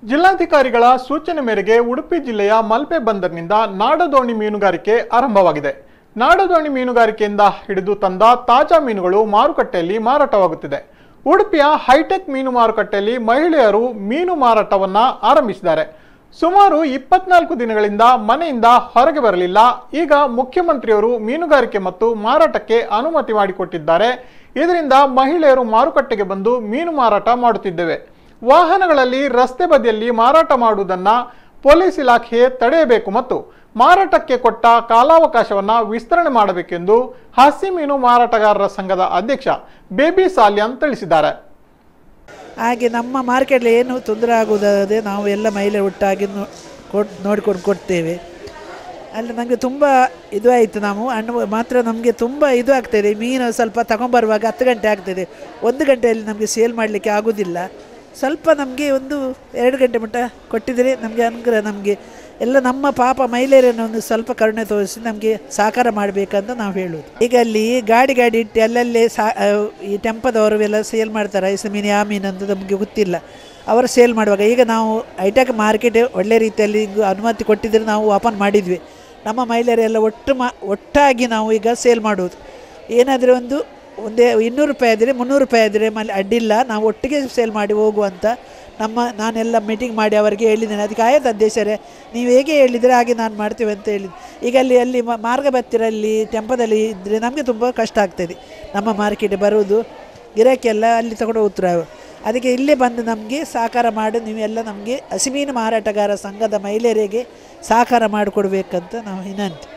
ಜಿಲ್ಲಾಧಿಕಾರಿಗಳ ಸೂಚನೆ ಮೇರೆಗೆ ಉಡುಪಿ ಜಿಲ್ಲೆಯ ಮಲ್ಪೆ ಬಂದರಿನಿಂದ ನಾಡದೋಣಿ ಮೀನುಗಾರಿಕೆ ಆರಂಭವಾಗಿದೆ ನಾಡದೋಣಿ ಮೀನುಗಾರಿಕೆಯಿಂದ ಹಿಡಿದು ತಂದ ತಾಜಾ ಮೀನುಗಳು ಮಾರುಕಟ್ಟೆಯಲ್ಲಿ ಮಾರಾಟವಾಗುತ್ತಿದೆ ಉಡುಪಿಯ ಹೈಟೆಕ್ ಮೀನು ಮಾರುಕಟ್ಟೆಯಲ್ಲಿ ಮಹಿಳೆಯರು ಮೀನು ಮಾರಾಟವನ್ನ ಆರಂಭಿಸಿದ್ದಾರೆ ಸುಮಾರು ಇಪ್ಪತ್ನಾಲ್ಕು ದಿನಗಳಿಂದ ಮನೆಯಿಂದ ಹೊರಗೆ ಬರಲಿಲ್ಲ ಈಗ ಮುಖ್ಯಮಂತ್ರಿಯವರು ಮೀನುಗಾರಿಕೆ ಮತ್ತು ಮಾರಾಟಕ್ಕೆ ಅನುಮತಿ ಮಾಡಿಕೊಟ್ಟಿದ್ದಾರೆ ಇದರಿಂದ ಮಹಿಳೆಯರು ಮಾರುಕಟ್ಟೆಗೆ ಬಂದು ಮೀನು ಮಾರಾಟ ಮಾಡುತ್ತಿದ್ದೇವೆ ವಾಹನಗಳಲ್ಲಿ ರಸ್ತೆ ಬದಿಯಲ್ಲಿ ಮಾರಾಟ ಮಾಡುವುದನ್ನ ಪೊಲೀಸ್ ಇಲಾಖೆ ತಡೆಯಬೇಕು ಮತ್ತು ಮಾರಾಟಕ್ಕೆ ಕೊಟ್ಟ ಕಾಲಾವಕಾಶವನ್ನ ವಿಸ್ತರಣೆ ಮಾಡಬೇಕೆಂದು ಹಸಿ ಮೀನು ಮಾರಾಟಗಾರರ ಸಂಘದ ಅಧ್ಯಕ್ಷ ಬೇಬಿ ಸಾಲ್ಯಾನ್ ತಿಳಿಸಿದ್ದಾರೆ ಹಾಗೆ ನಮ್ಮ ಮಾರ್ಕೆಟ್ಲಿ ಏನು ತೊಂದರೆ ಆಗುವುದಾದರೆ ನಾವು ಎಲ್ಲ ಮಹಿಳೆ ಒಟ್ಟಾಗಿ ನೋ ಕೊಟ್ ನೋಡಿಕೊಂಡು ಕೊಡ್ತೇವೆ ಅಲ್ಲಿ ನನಗೆ ತುಂಬ ಇದು ಆಯಿತು ನಾವು ಅನ್ನು ಮಾತ್ರ ನಮಗೆ ತುಂಬ ಇದು ಆಗ್ತದೆ ಮೀನು ಸ್ವಲ್ಪ ತಗೊಂಬರುವಾಗ ಹತ್ತು ಗಂಟೆ ಆಗ್ತದೆ ಒಂದು ಗಂಟೆಯಲ್ಲಿ ನಮಗೆ ಸೇಲ್ ಮಾಡಲಿಕ್ಕೆ ಆಗೋದಿಲ್ಲ ಸ್ವಲ್ಪ ನಮಗೆ ಒಂದು ಎರಡು ಗಂಟೆ ಮಟ್ಟ ಕೊಟ್ಟಿದ್ದರೆ ನಮಗೆ ಅನುಗ್ರಹ ನಮಗೆ ಎಲ್ಲ ನಮ್ಮ ಪಾಪ ಮಹಿಳೆಯರನ್ನು ಒಂದು ಸ್ವಲ್ಪ ಕರುಣೆ ತೋರಿಸಿ ನಮಗೆ ಸಹಕಾರ ಮಾಡಬೇಕಂತ ನಾವು ಹೇಳೋದು ಈಗ ಅಲ್ಲಿ ಗಾಡಿ ಗಾಡಿ ಇಟ್ಟು ಅಲ್ಲಲ್ಲೇ ಸಾ ಆ, ಈ ಟೆಂಪದವರು ಎಲ್ಲ ಸೇಲ್ ಮಾಡ್ತಾರೆ ಐಸ್ ಮೀನು ಯಾವ ಮೀನು ಅಂತ ನಮಗೆ ಗೊತ್ತಿಲ್ಲ ಅವರು ಸೇಲ್ ಮಾಡುವಾಗ ಈಗ ನಾವು ಐಟಕ್ ಮಾರ್ಕೆಟ್ ಒಳ್ಳೆ ರೀತಿಯಲ್ಲಿ ಈಗ ಅನುಮತಿ ಕೊಟ್ಟಿದ್ದರೆ ನಾವು ಓಪನ್ ಮಾಡಿದ್ವಿ ನಮ್ಮ ಮಹಿಳೆಯರೆಲ್ಲ ಒಟ್ಟು ಮಾ ಒಟ್ಟಾಗಿ ನಾವು ಈಗ ಸೇಲ್ ಮಾಡೋದು ಏನಾದರೂ ಒಂದು ಒಂದೇ ಇನ್ನೂರು ರೂಪಾಯಿ ಆದರೆ ಮುನ್ನೂರು ರೂಪಾಯಿ ಆದರೆ ಮಲ್ಲಿ ಅಡ್ಡಿಲ್ಲ ನಾವು ಒಟ್ಟಿಗೆ ಸೇಲ್ ಮಾಡಿ ಹೋಗುವಂತ ನಮ್ಮ ನಾನೆಲ್ಲ ಮೀಟಿಂಗ್ ಮಾಡಿ ಅವರಿಗೆ ಹೇಳಿದ್ದೇನೆ ಅದಕ್ಕೆ ಆಯ್ತು ಅಧ್ಯಕ್ಷರೇ ನೀವು ಹೇಗೆ ಹೇಳಿದರೆ ಹಾಗೆ ನಾನು ಮಾಡ್ತೇವೆ ಅಂತ ಹೇಳಿದ್ದು ಈಗ ಅಲ್ಲಿ ಅಲ್ಲಿ ಮ- ಮಾರ್ಗ ಬತ್ತಿರಲ್ಲಿ ಟೆಂಪದಲ್ಲಿ ಇದ್ದರೆ ನಮಗೆ ತುಂಬ ಕಷ್ಟ ಆಗ್ತದೆ ನಮ್ಮ ಮಾರ್ಕೆಟ್ ಬರುವುದು ಗಿರಾಕಿ ಎಲ್ಲ ಅಲ್ಲಿ ತಗೊಂಡು ಹೋಗ್ತಾರೆ ಅದಕ್ಕೆ ಇಲ್ಲೇ ಬಂದು ನಮಗೆ ಸಹಕಾರ ಮಾಡಿ ನೀವೆಲ್ಲ ನಮಗೆ ಹಸಿಮೀನು ಮಾರಾಟಗಾರ ಸಂಘದ ಮಹಿಳೆಯರಿಗೆ ಸಹಕಾರ ಮಾಡಿಕೊಡ್ಬೇಕಂತ ನಾವು ವಿನಂತಿ